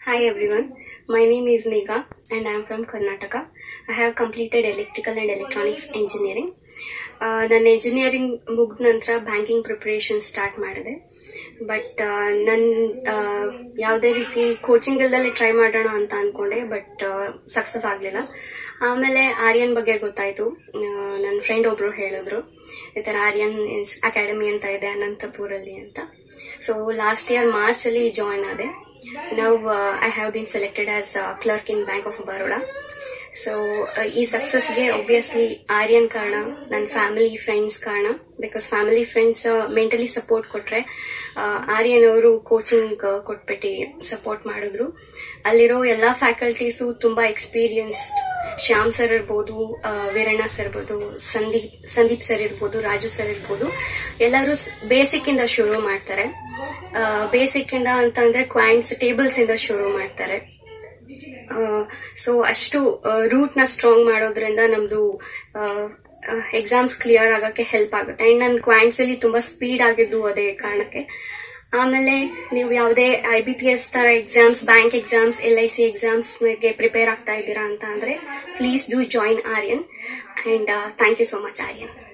Hi everyone, my name is Megha and I am from Karnataka. I have completed electrical and electronics engineering. Uh, ನನ್ನ engineering ಮುಗಿದ ನಂತರ banking preparation start ಮಾಡಿದೆ but ನನ್ನ ಯಾವುದೇ ರೀತಿ coaching ಇಲ್ದಲ್ಲೇ try ಮಾಡೋಣ ಅಂತ ಅನ್ಕೊಂಡೆ ಬಟ್ ಸಕ್ಸಸ್ ಆಗಲಿಲ್ಲ ಆಮೇಲೆ ಆರ್ಯನ್ ಬಗ್ಗೆ ಗೊತ್ತಾಯ್ತು ನನ್ನ ಫ್ರೆಂಡ್ ಒಬ್ರು ಹೇಳಿದ್ರು ಈ ಥರ ಆರ್ಯನ್ ಅಕಾಡೆಮಿ ಅಂತ ಇದೆ ಅನಂತಪುರಲ್ಲಿ ಅಂತ ಸೊ ಲಾಸ್ಟ್ ಇಯರ್ ಮಾರ್ಚ್ ಅಲ್ಲಿ ಜಾಯ್ನ್ ಆದೆ now I have been selected as clerk in Bank of Baroda so ಈ ಸಕ್ಸಸ್ಗೆ ಒಬ್ವಿಯಸ್ಲಿ ಆರ್ಯನ್ ಕಾರಣ ನನ್ನ ಫ್ಯಾಮಿಲಿ ಫ್ರೆಂಡ್ಸ್ ಕಾರಣ because family friends mentally support ಕೊಟ್ರೆ ಆರ್ಯನ್ ಅವರು ಕೋಚಿಂಗ್ ಕೊಟ್ಬಿಟ್ಟು ಸಪೋರ್ಟ್ ಮಾಡಿದ್ರು ಅಲ್ಲಿರೋ ಎಲ್ಲಾ ಫ್ಯಾಕಲ್ಟೀಸು ತುಂಬಾ ಎಕ್ಸ್ಪೀರಿಯನ್ಸ್ಡ್ ಶ್ಯಾಮ್ ಸರ್ ಇರ್ಬೋದು ವೀರಣ್ಣ ಸರ್ ಇರ್ಬೋದು ಸಂದೀಪ್ ಸಂದೀಪ್ ಸರ್ ಇರ್ಬೋದು ರಾಜು ಸರ್ ಇರ್ಬೋದು ಎಲ್ಲರೂ ಬೇಸಿಕ್ ಇಂದ ಶುರು ಮಾಡ್ತಾರೆ ಬೇಸಿಕ್ ಇಂದ ಅಂತಂದ್ರೆ ಕ್ವಾಂಟ್ಸ್ ಟೇಬಲ್ಸ್ ಇಂದ ಶುರು ಮಾಡ್ತಾರೆ ಸೊ ಅಷ್ಟು ರೂಟ್ ನ ಸ್ಟ್ರಾಂಗ್ ಮಾಡೋದ್ರಿಂದ ನಮ್ದು ಎಕ್ಸಾಮ್ಸ್ ಕ್ಲಿಯರ್ ಆಗಕ್ಕೆ ಹೆಲ್ಪ್ ಆಗುತ್ತೆ ಅಂಡ್ ನನ್ನ ಕ್ವಾಂಟ್ಸ್ ಅಲ್ಲಿ ತುಂಬಾ ಸ್ಪೀಡ್ ಆಗಿದ್ದು ಅದೇ ಕಾರಣಕ್ಕೆ ಆಮೇಲೆ ನೀವು ಯಾವುದೇ ಐ ಬಿ ಪಿ ಎಸ್ ತರ exams bank exams L I C exams ಗೆ ಪ್ರಿಪೇರ್ ಆಗ್ತಾ ಇದ್ದೀರಾ ಅಂತ ಅಂದ್ರೆ please do join Aryan and thank you so much Aryan